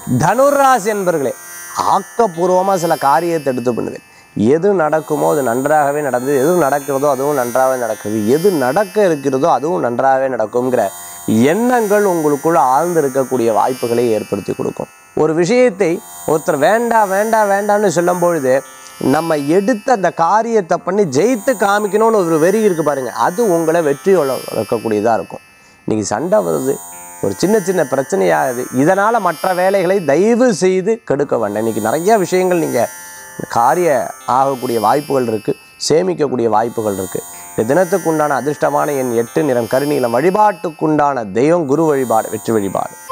தனுராசி என்பர்களே ஆக்கப்பூர்வமாக சில காரியத்தை எடுத்து பண்ணுவேன் எது நடக்குமோ அது நன்றாகவே நடந்தது எது நடக்கிறதோ அதுவும் நன்றாகவே நடக்குது எது நடக்க இருக்கிறதோ அதுவும் நன்றாகவே நடக்குங்கிற எண்ணங்கள் உங்களுக்குள்ள ஆழ்ந்து இருக்கக்கூடிய வாய்ப்புகளை ஏற்படுத்தி கொடுக்கும் ஒரு விஷயத்தை ஒருத்தர் வேண்டாம் வேண்டாம் வேண்டாம்னு சொல்லும் பொழுது நம்ம எடுத்த அந்த காரியத்தை பண்ணி ஜெயித்து காமிக்கணும்னு ஒரு வெறி இருக்கு பாருங்க அது உங்களை வெற்றியோட இருக்கக்கூடியதாக இருக்கும் இன்னைக்கு சண்டை வருது ஒரு சின்ன சின்ன பிரச்சனையாகுது இதனால் மற்ற வேலைகளை தயவு செய்து கெடுக்க வேண்டாம் இன்னைக்கு நிறைய விஷயங்கள் நீங்கள் காரிய ஆகக்கூடிய வாய்ப்புகள் இருக்குது சேமிக்கக்கூடிய வாய்ப்புகள் இருக்குது இந்த தினத்துக்குண்டான அதிர்ஷ்டமான என் எட்டு நிறம் கருநீலம் வழிபாட்டுக்குண்டான தெய்வம் குரு வழிபாடு வெற்றி வழிபாடு